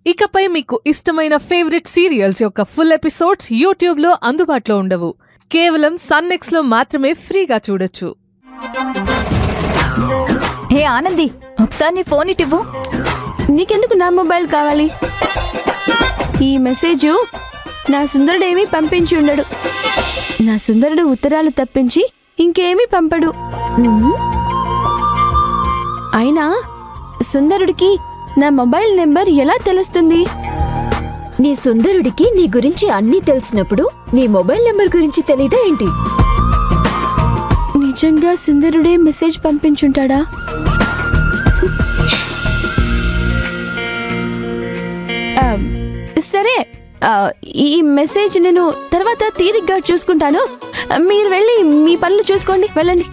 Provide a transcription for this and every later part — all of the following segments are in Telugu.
ఇకపై మీకు ఇష్టమైన ఫేవరెట్ సీరియల్స్ యొక్క ఫుల్ ఎపిసోడ్స్ యూట్యూబ్లో అందుబాటులో ఉండవు కేవలం సన్నెక్స్లో మాత్రమే ఫ్రీగా చూడొచ్చు హే ఆనంది ఒకసారి నీ ఫోన్ ఇటివ్వు నీకెందుకు నా మొబైల్ కావాలి ఈ మెసేజ్ నా సుందరుడేమీ పంపించి ఉండడు నా సుందరుడు ఉత్తరాలు తప్పించి ఇంకేమీ పంపడు ఉమ్. అయినా సుందరుడికి నా మొబైల్ నెంబర్ ఎలా తెలుస్తుంది నీ సుందరుడికి నీ గురించి అన్నీ తెలిసినప్పుడు నీ మొబైల్ నెంబర్ గురించి తెలీదా ఏంటి నిజంగా సుందరుడే మెసేజ్ పంపించుంటాడా ఆ, సరే ఆ, ఈ మెసేజ్ నేను తర్వాత తీరిగ్గా చూసుకుంటాను మీరు వెళ్ళి మీ పనులు చూసుకోండి వెళ్ళండి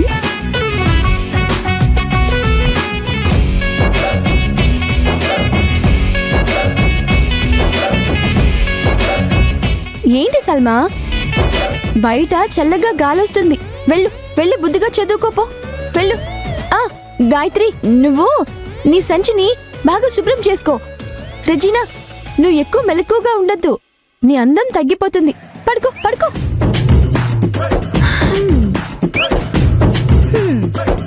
ఏంటి సల్మా బయట చల్లగా గాలొస్తుంది వెళ్ళు వెళ్ళి బుద్ధిగా చదువుకోపో వెళ్ళు ఆ గాయత్రి నువ్వు నీ సంచిని బాగా శుభ్రం చేసుకో రెజీనా నువ్వు ఎక్కువ మెలకుగా ఉండొద్దు నీ అందం తగ్గిపోతుంది పడుకో పడుకో హ్మ్. హ్మ్.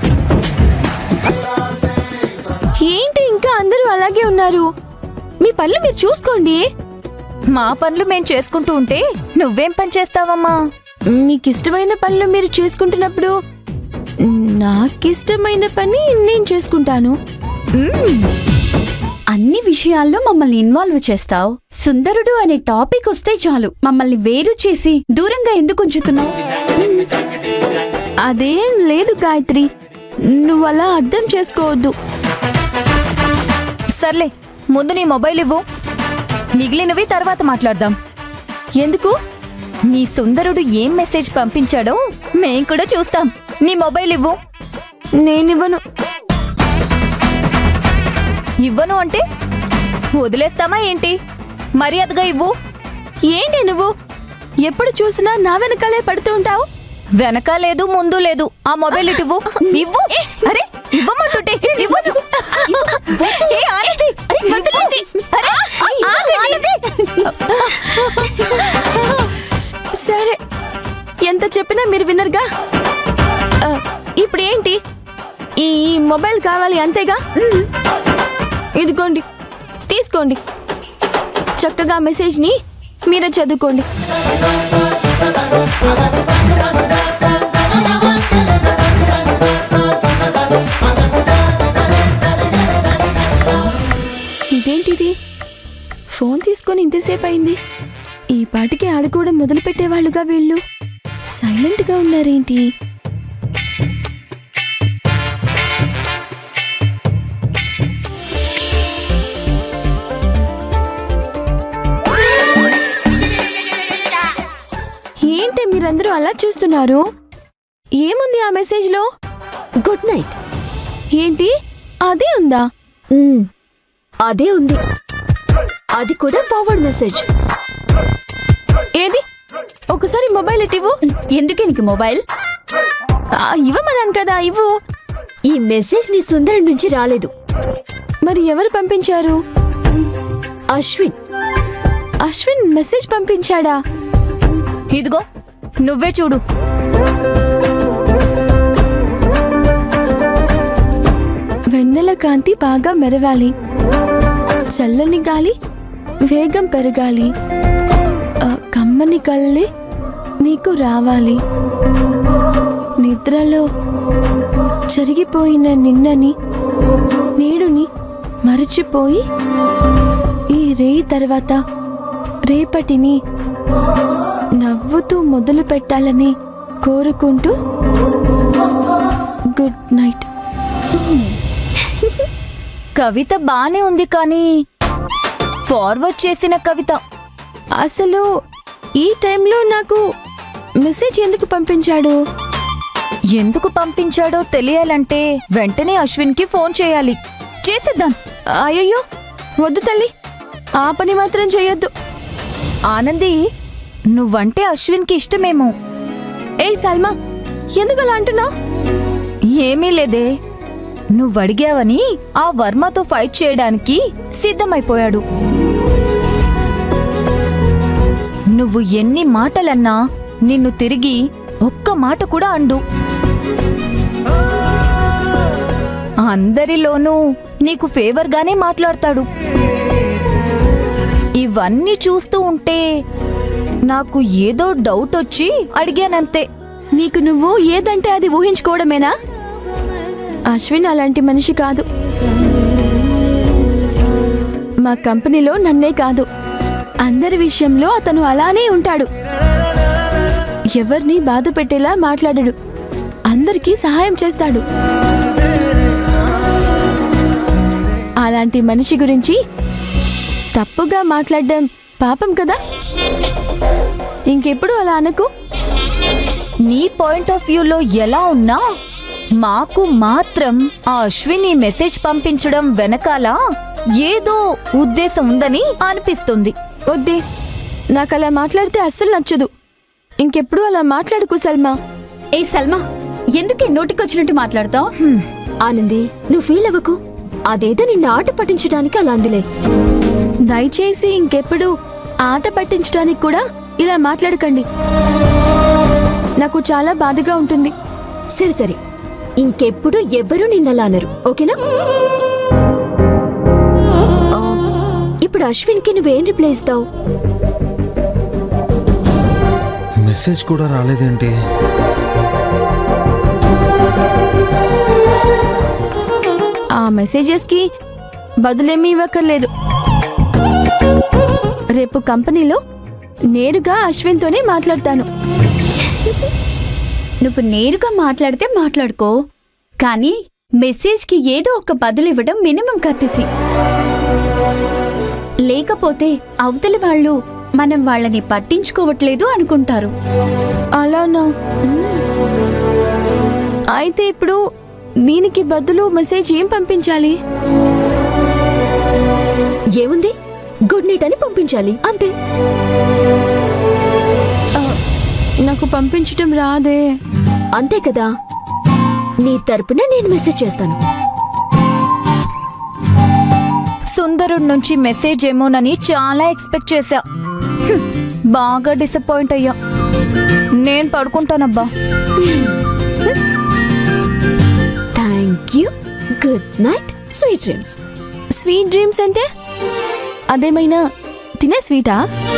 ఏంటి ఇంకా అందరూ అలాగే ఉన్నారు మీ పనులు మీరు చూసుకోండి మా పనులు మేం చేసుకుంటూ ఉంటే నువ్వేం పని చేస్తావమ్మా మీకు ఇష్టమైన పనులు మీరు చేసుకుంటున్నప్పుడు నాకిష్టమైన పని నేను చేసుకుంటాను అన్ని విషయాల్లో మమ్మల్ని ఇన్వాల్వ్ చేస్తావు సుందరుడు అనే టాపిక్ వస్తే చాలు మమ్మల్ని వేరు చేసి దూరంగా ఎందుకు ఉంచుతున్నావు అదేం లేదు గాయత్రి నువ్వు అలా అర్థం చేసుకోవద్దు సర్లే ముందు నీ మొబైల్ ఇవ్వు మిగిలినవి తర్వాత మాట్లాడదాం ఎందుకు నీ సుందరుడు ఏం మెసేజ్ పంపించాడో మేం కూడా చూస్తాం నీ మొబైల్ ఇవ్వు నేనివ్వను ఇవ్వను అంటే వదిలేస్తామా ఏంటి మర్యాదగా ఇవ్వు ఏంటి నువ్వు ఎప్పుడు చూసినా నా వెనకాలే పడుతూ ఉంటావు వెనక లేదు ముందు లేదు ఆ మొబైల్ ఇటు ఇవ్వు ఇవ్వు అరే ఇవ్వమంటుంటే ఇవ్వు నువ్వు. ఏ, ఆనంది! వదలండి. అరే, ఆగండి. సరే ఎంత చెప్పినా మీరు వినరుగా ఆ, ఇప్పుడు ఏంటి ఈ ఈ మొబైల్ కావాలి అంతేగా ఇదిగోండి తీసుకోండి చక్కగా మెసేజ్ని మీరే చదువుకోండి ఇదేంటిది ఫోన్ తీసుకొని ఇంతసేపు అయింది ఈ పాటికి ఆడుకోవడం మొదలు పెట్టేవాళ్ళుగా వీళ్ళు సైలెంట్గా ఉన్నారేంటి ఏంటి మీరందరూ అలా చూస్తున్నారు ఏముంది ఆ మెసేజ్లో గుడ్ నైట్ ఏంటి అదే ఉందా మ్మ్. అదే ఉంది అది కూడా ఫార్వర్డ్ మెసేజ్ ఏది ఒకసారి మొబైల్ ఇటివ్వు ఎందుకు నీకు మొబైల్ ఆ, ఇవ్వమన్నాను కదా ఇవ్వు ఈ మెసేజ్ నీ సుందరం నుంచి రాలేదు మరి ఎవరు పంపించారు అశ్విన్ అశ్విన్ మెసేజ్ పంపించాడా ఇదిగో నువ్వే చూడు వెన్నెల కాంతి బాగా మెరవాలి చల్లని గాలి వేగం పెరగాలి ఆ, కమ్మని కళ్ళే నీకు రావాలి నిద్రలో జరిగిపోయిన నిన్నని నేడుని మరచిపోయి ఈ రేయి తర్వాత రేపటిని నవ్వుతూ మొదలు పెట్టాలని కోరుకుంటూ గుడ్ నైట్ కవిత బానే ఉంది కానీ ఫార్వర్డ్ చేసిన కవిత అసలు ఈ టైంలో నాకు మెసేజ్ ఎందుకు పంపించాడు ఎందుకు పంపించాడో తెలియాలంటే వెంటనే అశ్విన్కి ఫోన్ చేయాలి చేసేద్దాం అయ్యయ్యో వద్దు తల్లి ఆ పని మాత్రం చేయొద్దు ఆనంది నువ్వంటే అశ్విన్కి ఇష్టమేమో ఏయ్ సల్మా ఎందుకు అలా అంటున్నావు ఏమీ లేదే నువ్వడిగావని ఆ వర్మతో ఫైట్ చేయడానికి సిద్ధమైపోయాడు నువ్వు ఎన్ని మాటలన్నా నిన్ను తిరిగి ఒక్క మాట కూడా అండు అందరిలోనూ నీకు ఫేవర్గానే మాట్లాడతాడు ఇవన్నీ చూస్తూ ఉంటే నాకు ఏదో డౌట్ వచ్చి అడిగానంతే నీకు నువ్వు ఏదంటే అది ఊహించుకోవడమేనా అశ్విన్ అలాంటి మనిషి కాదు మా కంపెనీలో నన్నే కాదు అందరి విషయంలో అతను అలానే ఉంటాడు ఎవరిని బాధ పెట్టేలా మాట్లాడడు అందరికీ సహాయం చేస్తాడు అలాంటి మనిషి గురించి తప్పుగా మాట్లాడడం పాపం కదా ఇంకెప్పుడు అలా అనకు నీ పాయింట్ ఆఫ్ వ్యూలో ఎలా ఉన్నా మాకు మాత్రం ఆ అశ్విని మెసేజ్ పంపించడం వెనకాల ఏదో ఉద్దేశం ఉందని అనిపిస్తుంది వద్దే నాకు అలా మాట్లాడితే అస్సలు నచ్చదు ఇంకెప్పుడు అలా మాట్లాడుకు సల్మా ఏ సల్మా ఎందుకే నోటికొచ్చినట్టు మాట్లాడతావు ఆనంది నువ్వు ఫీల్ అవ్వకు అదేదో నిన్ను ఆట పట్టించడానికి అలా అందిలే దయచేసి ఇంకెప్పుడు ఆట పట్టించడానికి కూడా ఇలా మాట్లాడకండి నాకు చాలా బాధగా ఉంటుంది సరే సరే ఇంకెప్పుడు ఎవ్వరూ నిన్నలా అనరు ఓకేనా ఆ, ఇప్పుడు అశ్విన్కి నువ్వేం రిప్లై ఇస్తావు మెసేజ్ కూడా రాలేదేంటి ఆ మెసేజెస్కి బదులేమీ ఇవ్వక్కర్లేదు రేపు కంపెనీలో నేరుగా అశ్విన్తోనే మాట్లాడతాను నువ్వు నేరుగా మాట్లాడితే మాట్లాడుకో కానీ మెసేజ్కి ఏదో ఒక బదులు ఇవ్వడం మినిమం కర్టసీ లేకపోతే అవతలి వాళ్ళు మనం వాళ్ళని పట్టించుకోవట్లేదు అనుకుంటారు అలానా అయితే ఇప్పుడు దీనికి బదులు మెసేజ్ ఏం పంపించాలి ఏముంది గుడ్ నైట్ అని పంపించాలి అంతే నాకు పంపించటం రాదే అంతే కదా నీ తరపున నేను మెసేజ్ చేస్తాను సుందరుడి నుంచి మెసేజ్ ఏమోనని చాలా ఎక్స్పెక్ట్ చేశా హ్మ్, బాగా డిసప్పాయింట్ అయ్యా నేను పడుకుంటానబ్బా thank you good night sweet dreams sweet dreams అంటే అదేమైనా తినే స్వీటా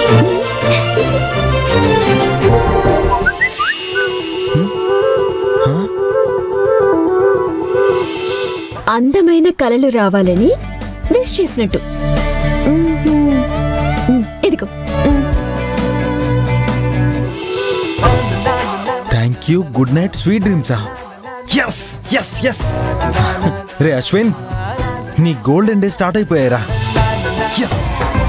అందమైన కలలు రావాలని విష్ చేసినట్టు మ్మ్, ఇదిగో థ్యాంక్ యూ గుడ్ నైట్ స్వీట్ డ్రీమ్సా ఎస్ ఎస్ ఎస్ రే అశ్విన్ నీ గోల్డెన్ డే స్టార్ట్ అయిపోయారా ఎస్